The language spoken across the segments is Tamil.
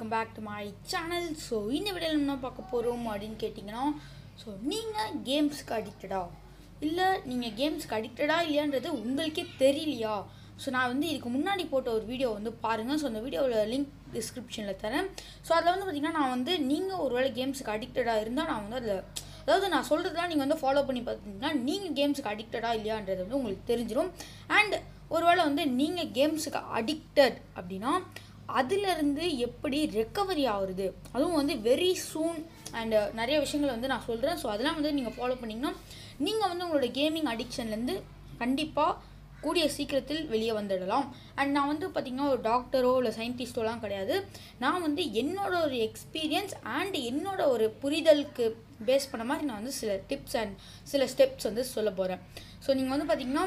welcome back to my channel so இந்த வீடியோவில் என்ன பார்க்க போகிறோம் அப்படின்னு கேட்டிங்கன்னா ஸோ நீங்கள் கேம்ஸ்க்கு அடிக்டடா இல்லை நீங்கள் கேம்ஸ்க்கு அடிக்டடா இல்லையான்றது உங்களுக்கே தெரியலையா ஸோ நான் வந்து இதுக்கு முன்னாடி போட்ட ஒரு வீடியோ வந்து பாருங்கள் ஸோ அந்த வீடியோவோட லிங்க் டிஸ்கிரிப்ஷனில் தரேன் ஸோ அதில் வந்து பார்த்திங்கன்னா நான் வந்து நீங்கள் ஒருவேளை கேம்ஸுக்கு அடிக்டடாக இருந்தால் நான் வந்து அதில் அதாவது நான் சொல்கிறதுலாம் நீங்கள் வந்து ஃபாலோ பண்ணி பார்த்தீங்கன்னா நீங்கள் கேம்ஸுக்கு அடிக்டடா இல்லையான்றது வந்து உங்களுக்கு தெரிஞ்சிடும் அண்ட் ஒருவேளை வந்து நீங்கள் கேம்ஸுக்கு அடிக்டட் அப்படின்னா அதிலிருந்து எப்படி ரெக்கவரி ஆகுறது அதுவும் வந்து வெரி சூன் அண்ட் நிறைய விஷயங்கள் வந்து நான் சொல்கிறேன் ஸோ அதெல்லாம் வந்து நீங்கள் ஃபாலோ பண்ணிங்கன்னா நீங்கள் வந்து உங்களோட கேமிங் அடிக்ஷன்லேருந்து கண்டிப்பாக கூடிய சீக்கிரத்தில் வெளியே வந்துடலாம் அண்ட் நான் வந்து பார்த்திங்கன்னா ஒரு டாக்டரோ இல்லை சயின்டிஸ்டோலாம் கிடையாது நான் வந்து என்னோட ஒரு எக்ஸ்பீரியன்ஸ் அண்ட் என்னோட ஒரு புரிதலுக்கு பேஸ் பண்ண மாதிரி நான் வந்து சில டிப்ஸ் அண்ட் சில ஸ்டெப்ஸ் வந்து சொல்ல போகிறேன் ஸோ நீங்கள் வந்து பார்த்திங்கன்னா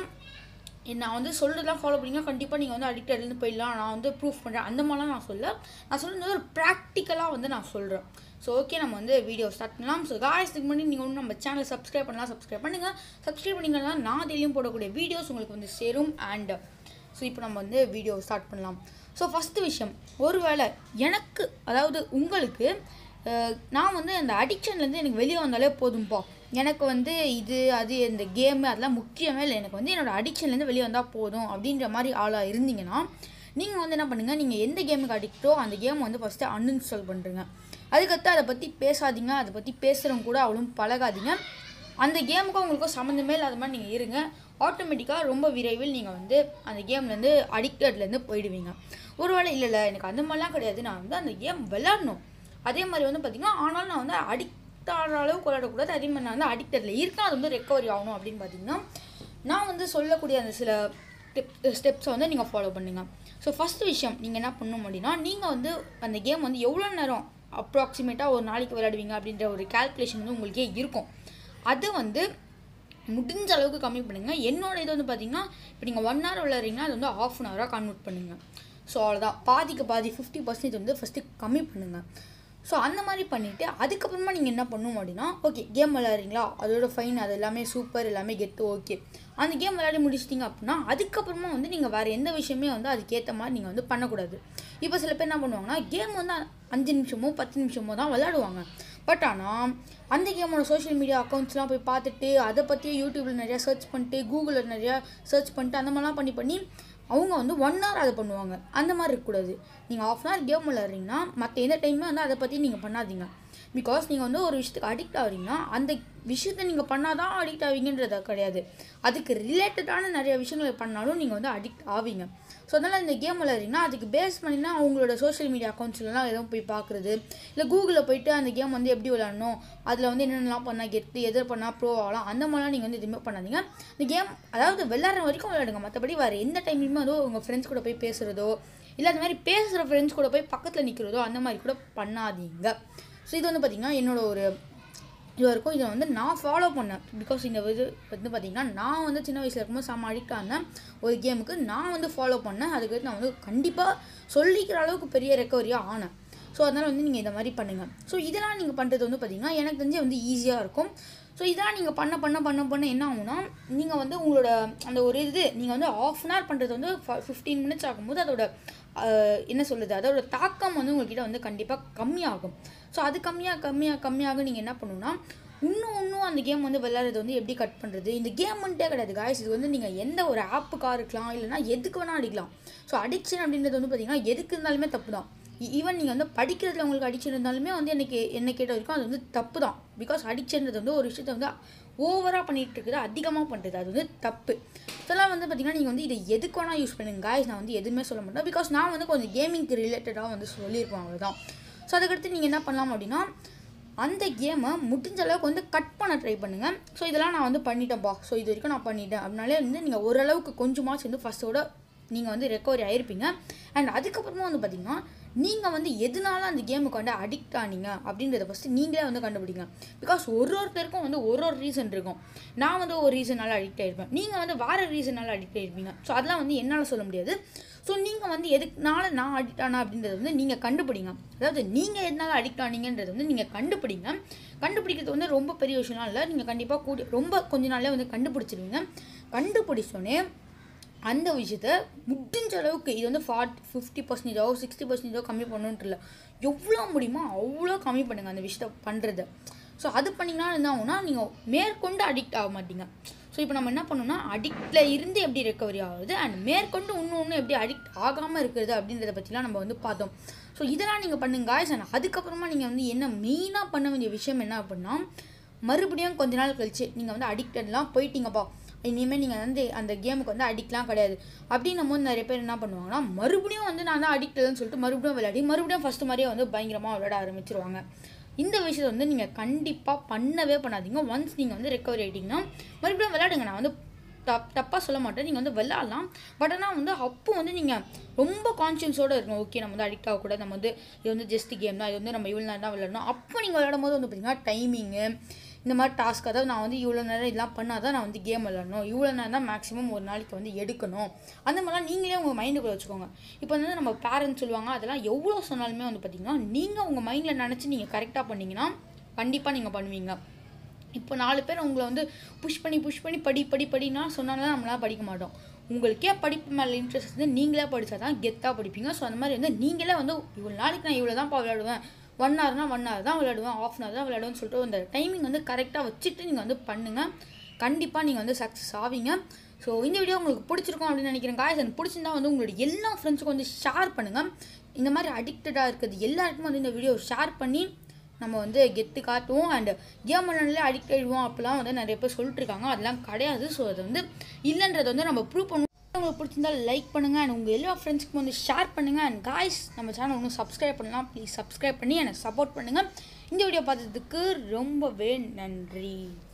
நான் வந்து சொல்கிறதெல்லாம் ஃபாலோ பண்ணிங்கன்னா கண்டிப்பாக நீங்கள் வந்து அடிக்டட்லேருந்து போயிடலாம் நான் வந்து ப்ரூஃப் பண்ணுறேன் அந்த மாதிரிலாம் நான் சொல்ல நான் சொல்கிறது ஒரு ப்ராக்டிக்கலாக வந்து நான் சொல்கிறேன் ஸோ ஓகே நம்ம வந்து வீடியோ ஸ்டார்ட் பண்ணலாம் ஸோ காயத்துக்கு முன்னாடி நீங்கள் ஒன்று நம்ம சேனலை சப்ஸ்கிரைப் பண்ணலாம் சப்ஸ்கிரைப் பண்ணுங்கள் சப்ஸ்கிரைப் பண்ணிங்கன்னா நான் டெய்லியும் போடக்கூடிய வீடியோஸ் உங்களுக்கு வந்து சேரும் அண்ட் ஸோ இப்போ நம்ம வந்து வீடியோ ஸ்டார்ட் பண்ணலாம் ஸோ ஃபஸ்ட்டு விஷயம் ஒருவேளை எனக்கு அதாவது உங்களுக்கு அஹ், நான் வந்து அந்த அடிக்ஷன்லேருந்து எனக்கு வெளியே வந்தாலே போதும்பா எனக்கு வந்து இது அது இந்த கேமு அதெல்லாம் முக்கியமே இல்லை எனக்கு வந்து என்னோடய அடிக்ஷன்லேருந்து வெளியே வந்தால் போதும் அப்படின்ற மாதிரி ஆளாக இருந்தீங்கன்னா நீங்கள் வந்து என்ன பண்ணுங்கள் நீங்கள் எந்த கேமுக்கு அடிக்டோ அந்த கேம் வந்து ஃபஸ்ட்டு அன்இன்ஸ்டால் பண்ணுறீங்க அதுக்கடுத்து அதை பற்றி பேசாதீங்க அதை பற்றி பேசுகிறவங்க கூட அவ்வளோ பழகாதீங்க அந்த கேமுக்கும் உங்களுக்கும் சம்மந்தமே இல்லாத மாதிரி நீங்கள் இருங்க ஆட்டோமேட்டிக்காக ரொம்ப விரைவில் நீங்கள் வந்து அந்த கேம்லேருந்து அடிக்டட்லேருந்து போயிடுவீங்க ஒருவேளை இல்லை இல்லை எனக்கு அந்த மாதிரிலாம் கிடையாது நான் வந்து அந்த கேம் விளாடணும் அதே மாதிரி வந்து பார்த்திங்கன்னா ஆனாலும் நான் வந்து அடிக்ட் ஆகிற அளவுக்கு விளையாடக்கூடாது அதே மாதிரி நான் வந்து அடிக்டடில் இருக்கேன் அது வந்து ரெக்கவரி ஆகணும் அப்படின்னு பார்த்தீங்கன்னா நான் வந்து சொல்லக்கூடிய அந்த சில டிப் ஸ்டெப்ஸை வந்து நீங்கள் ஃபாலோ பண்ணுங்கள் ஸோ ஃபஸ்ட்டு விஷயம் நீங்கள் என்ன பண்ணணும் அப்படின்னா நீங்கள் வந்து அந்த கேம் வந்து எவ்வளோ நேரம் அப்ராக்சிமேட்டாக ஒரு நாளைக்கு விளையாடுவீங்க அப்படின்ற ஒரு கால்குலேஷன் வந்து உங்களுக்கே இருக்கும் அது வந்து முடிஞ்ச அளவுக்கு கம்மி பண்ணுங்கள் என்னோட இது வந்து பார்த்தீங்கன்னா இப்போ நீங்கள் ஒன் ஹவர் விளையாடுறீங்கன்னா அது வந்து ஆஃப் அன் ஹவராக கன்வெர்ட் பண்ணுங்கள் ஸோ அவ்வளோதான் பாதிக்கு பாதி ஃபிஃப்டி பர்சன்டேஜ் வந்து ஃபஸ்ட்டு கம்மி பண்ணுங்கள் ஸோ அந்த மாதிரி பண்ணிவிட்டு அதுக்கப்புறமா நீங்கள் என்ன பண்ணணும் அப்படின்னா ஓகே கேம் விளையாடுறீங்களா அதோட ஃபைன் அது எல்லாமே சூப்பர் எல்லாமே கெத்து ஓகே அந்த கேம் விளையாடி முடிச்சிட்டிங்க அப்படின்னா அதுக்கப்புறமா வந்து நீங்கள் வேறு எந்த விஷயமே வந்து அதுக்கேற்ற மாதிரி நீங்கள் வந்து பண்ணக்கூடாது இப்போ சில பேர் என்ன பண்ணுவாங்கன்னா கேம் வந்து அஞ்சு நிமிஷமோ பத்து நிமிஷமோ தான் விளையாடுவாங்க பட் ஆனால் அந்த கேமோட சோஷியல் மீடியா அக்கௌண்ட்ஸ்லாம் போய் பார்த்துட்டு அதை பற்றி யூடியூப்பில் நிறையா சர்ச் பண்ணிட்டு கூகுளில் நிறையா சர்ச் பண்ணிட்டு அந்த மாதிரிலாம் பண்ணி பண்ணி அவங்க வந்து ஒன் ஹவர் அதை பண்ணுவாங்க அந்த மாதிரி இருக்கக்கூடாது நீங்கள் ஆஃப் அன் ஹவர் கேம் விளாட்றீங்கன்னா மற்ற எந்த டைமே வந்து அதை பற்றி நீங்கள் பண்ணாதீங்க பிகாஸ் நீங்கள் வந்து ஒரு விஷயத்துக்கு அடிக்ட் ஆகிறீங்கன்னா அந்த விஷயத்தை நீங்கள் பண்ணால் தான் அடிக்ட் ஆவீங்கன்றது கிடையாது அதுக்கு ரிலேட்டடான நிறைய விஷயங்களை பண்ணாலும் நீங்கள் வந்து அடிக்ட் ஆவீங்க ஸோ அதனால் இந்த கேம் விளையாடுறீங்கன்னா அதுக்கு பேஸ் பண்ணினா அவங்களோட சோஷியல் மீடியா அக்கௌண்ட்ஸ்லாம் எதுவும் போய் பார்க்குறது இல்லை கூகுளில் போயிட்டு அந்த கேம் வந்து எப்படி விளையாடணும் அதில் வந்து என்னென்னலாம் பண்ணால் கெத்து எதிர் பண்ணால் ப்ரோ ஆகலாம் அந்த மாதிரிலாம் நீங்கள் வந்து எதுவுமே பண்ணாதீங்க இந்த கேம் அதாவது விளையாடுற வரைக்கும் விளையாடுங்க மற்றபடி வேறு எந்த டைம்லையுமே வந்து உங்கள் ஃப்ரெண்ட்ஸ் கூட போய் பேசுகிறதோ இல்லை அந்த மாதிரி பேசுகிற ஃப்ரெண்ட்ஸ் கூட போய் பக்கத்தில் நிற்கிறதோ அந்த மாதிரி கூட பண்ணாதீங்க ஸோ இது வந்து பார்த்திங்கன்னா என்னோட ஒரு இது வரைக்கும் இதை வந்து நான் ஃபாலோ பண்ணேன் பிகாஸ் இந்த இது வந்து பார்த்திங்கன்னா நான் வந்து சின்ன வயசில் இருக்கும்போது செம்ம அடிக்ட் ஆனேன் ஒரு கேமுக்கு நான் வந்து ஃபாலோ பண்ணேன் அதுக்கு நான் வந்து கண்டிப்பாக சொல்லிக்கிற அளவுக்கு பெரிய ரெக்கவரியாக ஆனேன் ஸோ அதனால் வந்து நீங்கள் இந்த மாதிரி பண்ணுங்கள் ஸோ இதெல்லாம் நீங்கள் பண்ணுறது வந்து பார்த்திங்கன்னா எனக்கு தெரிஞ்சு வந்து ஈஸியாக இருக்கும் ஸோ இதெல்லாம் நீங்கள் பண்ண பண்ண பண்ண பண்ண என்ன ஆகும்னா நீங்கள் வந்து உங்களோட அந்த ஒரு இது நீங்கள் வந்து ஆஃப் அன் ஹவர் பண்ணுறது வந்து ஃபிஃப்டீன் மினிட்ஸ் ஆகும்போது அதோட ஆஹ், என்ன சொல்கிறது அதோட தாக்கம் வந்து உங்கள்கிட்ட வந்து கண்டிப்பாக கம்மியாகும் ஸோ அது கம்மியாக கம்மியாக கம்மியாக நீங்கள் என்ன பண்ணணும்னா இன்னும் இன்னும் அந்த கேம் வந்து விளையாடுறது வந்து எப்படி கட் பண்ணுறது இந்த கேம்ன்ட்டே கிடையாது காய்ஸ் இது வந்து நீங்கள் எந்த ஒரு ஆப்புக்காக இருக்கலாம் இல்லைனா எதுக்கு வேணால் அடிக்கலாம் ஸோ அடிக்ஷன் அப்படின்றது வந்து பார்த்தீங்கன்னா எதுக்கு இருந்தாலுமே தப்பு தான் ஈவன் நீங்கள் வந்து படிக்கிறதுல உங்களுக்கு அடிக்ஷன் இருந்தாலுமே வந்து எனக்கு என்ன கேட்ட வரைக்கும் அது வந்து தப்பு தான் பிகாஸ் அடிக்ஷன்றது வந்து ஒரு விஷயத்தை வந்து ஓவராக பண்ணிகிட்டு இருக்குது அதிகமாக பண்ணுறது அது வந்து தப்பு இதெல்லாம் வந்து பார்த்திங்கன்னா நீங்கள் வந்து இதை எதுக்கு வேணால் யூஸ் பண்ணுங்க guys நான் வந்து எதுவுமே சொல்ல மாட்டேன் பிகாஸ் நான் வந்து கொஞ்சம் கேமிங்க்கு ரிலேட்டடாக வந்து சொல்லியிருப்பேன் அவ்வளோதான் ஸோ அதுக்கடுத்து நீங்கள் என்ன பண்ணலாம் அப்படின்னா அந்த கேமை முடிஞ்ச அளவுக்கு வந்து கட் பண்ண ட்ரை பண்ணுங்கள் ஸோ இதெல்லாம் நான் வந்து பண்ணிட்டேன்ப்பா ஸோ இது வரைக்கும் நான் பண்ணிட்டேன் அப்படின்னாலே வந்து நீங்கள் ஓரளவுக்கு கொஞ்சமாச்சு வந்து ஃபஸ்ட்டோட நீங்கள் வந்து ரெக்கவரி ஆயிருப்பீங்க அண்ட் அதுக்கப்புறமா வந்து பார்த்தீங்கன்னா நீங்கள் வந்து எதனால அந்த கேமுக்கு வந்து அடிக்ட் ஆனீங்க அப்படின்றத ஃபஸ்ட்டு நீங்களே வந்து கண்டுபிடிங்க பிகாஸ் ஒரு ஒருத்தருக்கும் வந்து ஒரு ஒரு ரீசன் இருக்கும் நான் வந்து ஒரு ரீசனால அடிக்ட் ஆயிருப்பேன் நீங்கள் வந்து வேறு ரீசனால அடிக்ட் ஆயிருப்பீங்க ஸோ அதெல்லாம் வந்து என்னால் சொல்ல முடியாது ஸோ நீங்கள் வந்து எதுக்குனால நான் அடிக்ட் ஆனா அப்படின்றத வந்து நீங்கள் கண்டுபிடிங்க அதாவது நீங்கள் எதனால அடிக்ட் ஆனீங்கன்றது வந்து நீங்கள் கண்டுபிடிங்க கண்டுபிடிக்கிறது வந்து ரொம்ப பெரிய விஷயம்லாம் இல்லை நீங்கள் கண்டிப்பாக கூடி ரொம்ப கொஞ்ச நாள்ல வந்து கண்டுபிடிச்சிருவீங்க கண்டுபிடிச்சோடனே அந்த விஷயத்த முடிஞ்ச அளவுக்கு இது வந்து ஃபார்ட் ஃபிஃப்டி பர்சன்டேஜோ சிக்ஸ்டி பர்சன்டேஜோ கம்மி பண்ணணுன்ட்டு இல்லை எவ்வளோ முடியுமோ அவ்வளோ கம்மி பண்ணுங்கள் அந்த விஷயத்த பண்ணுறத ஸோ அது பண்ணிங்கன்னா என்ன ஆகும்னா நீங்கள் மேற்கொண்டு அடிக்ட் ஆக மாட்டீங்க ஸோ இப்போ நம்ம என்ன பண்ணோம்னா அடிக்டில் இருந்து எப்படி ரெக்கவரி ஆகுது அண்ட் மேற்கொண்டு இன்னும் ஒன்று எப்படி அடிக்ட் ஆகாமல் இருக்கிறது அப்படின்றத பற்றிலாம் நம்ம வந்து பார்த்தோம் ஸோ இதெல்லாம் நீங்கள் பண்ணுங்க guys அண்ட் அதுக்கப்புறமா நீங்கள் வந்து என்ன மெயினாக பண்ண வேண்டிய விஷயம் என்ன அப்படின்னா மறுபடியும் கொஞ்ச நாள் கழிச்சு நீங்கள் வந்து அடிக்டட்லாம் போயிட்டீங்கப்பா இனிமேல் நீங்கள் வந்து அந்த கேமுக்கு வந்து அடிக்ட்லாம் கிடையாது அப்படின்னும் போது நிறைய பேர் என்ன பண்ணுவாங்கன்னா மறுபடியும் வந்து நான் தான் அடிக்டட்னு சொல்லிட்டு மறுபடியும் விளையாடி மறுபடியும் ஃபஸ்ட்டு மாதிரியே வந்து பயங்கரமாக விளையாட ஆரம்பிச்சிருவாங்க இந்த விஷயத்தை வந்து நீங்கள் கண்டிப்பாக பண்ணவே பண்ணாதீங்க ஒன்ஸ் நீங்கள் வந்து ரெக்கவரி ஆகிட்டிங்கன்னா மறுபடியும் விளையாடுங்க நான் வந்து தப் தப்பாக சொல்ல மாட்டேன் நீங்கள் வந்து விளாட்லாம் பட் ஆனால் வந்து அப்போ வந்து நீங்கள் ரொம்ப கான்ஷியன்ஸோடு இருக்கணும் ஓகே நம்ம வந்து அடிக்ட் ஆகக்கூடாது நம்ம வந்து இது வந்து ஜஸ்ட் கேம் தான் இது வந்து நம்ம இவ்வளோ நேரம் தான் விளையாடணும் அப்போ நீங்கள் விளையாடும் போது வந்து பார்த்தீங்கன்னா டைமிங்கு இந்த மாதிரி டாஸ்க் அதாவது நான் வந்து இவ்வளோ நேரம் இதெல்லாம் பண்ணால் தான் நான் வந்து கேம் விளாடணும் இவ்வளோ நேரம் தான் மேக்ஸிமம் ஒரு நாளைக்கு வந்து எடுக்கணும் அந்த மாதிரிலாம் நீங்களே உங்கள் மைண்டுக்குள்ளே வச்சுக்கோங்க இப்போ வந்து நம்ம பேரண்ட்ஸ் சொல்லுவாங்க அதெல்லாம் எவ்வளோ சொன்னாலுமே வந்து பார்த்தீங்கன்னா நீங்கள் உங்கள் மைண்டில் நினச்சி நீங்கள் கரெக்டாக பண்ணீங்கன்னா கண்டிப்பாக நீங்கள் பண்ணுவீங்க இப்போ நாலு பேர் உங்களை வந்து புஷ் பண்ணி புஷ் பண்ணி படி படி படினா சொன்னாலும் நம்மளால படிக்க மாட்டோம் உங்களுக்கே படிப்பு மேலே இன்ட்ரெஸ்ட் வந்து நீங்களே படித்தா தான் கெத்தாக படிப்பீங்க ஸோ அந்த மாதிரி வந்து நீங்களே வந்து இவ்வளோ நாளைக்கு நான் இவ்வளோ தான் விளையாடுவேன் ஒன் ஹவர்னா ஒன் ஹவர் தான் விளையாடுவேன் ஆஃப் அன் ஹவர் தான் விளையாடுவேன்னு சொல்லிட்டு அந்த டைமிங் வந்து கரெக்டாக வச்சுட்டு நீங்கள் வந்து பண்ணுங்கள் கண்டிப்பாக நீங்கள் வந்து சக்ஸஸ் ஆவீங்க ஸோ இந்த வீடியோ உங்களுக்கு பிடிச்சிருக்கும் அப்படின்னு நினைக்கிறேன் காய்ஸ் எனக்கு பிடிச்சிருந்தா வந்து உங்களோட எல்லா ஃப்ரெண்ட்ஸுக்கும் வந்து ஷேர் பண்ணுங்கள் இந்த மாதிரி அடிக்டடாக இருக்கிறது எல்லாருக்குமே வந்து இந்த வீடியோ ஷேர் பண்ணி நம்ம வந்து கெத்து காட்டுவோம் அண்ட் கேம் விளாட்னாலே அடிக்ட் ஆகிடுவோம் அப்போலாம் வந்து நிறைய பேர் சொல்லிட்டு இருக்காங்க அதெல்லாம் கிடையாது ஸோ அது வந்து இல்லைன்றதை வந்து நம்ம ப்ரூவ் பண்ணுவோம் உங்களுக்கு பிடிச்சிருந்தா லைக் பண்ணுங்கள் அண்ட் உங்கள் எல்லா ஃப்ரெண்ட்ஸ்க்கும் வந்து ஷேர் பண்ணுங்கள் அண்ட் காய்ஸ் நம்ம சேனல் ஒன்றும் சப்ஸ்கிரைப் பண்ணலாம் ப்ளீஸ் சப்ஸ்கிரைப் பண்ணி எனக்கு சப்போர்ட் பண்ணுங்கள் இந்த வீடியோ பார்த்ததுக்கு ரொம்பவே நன்றி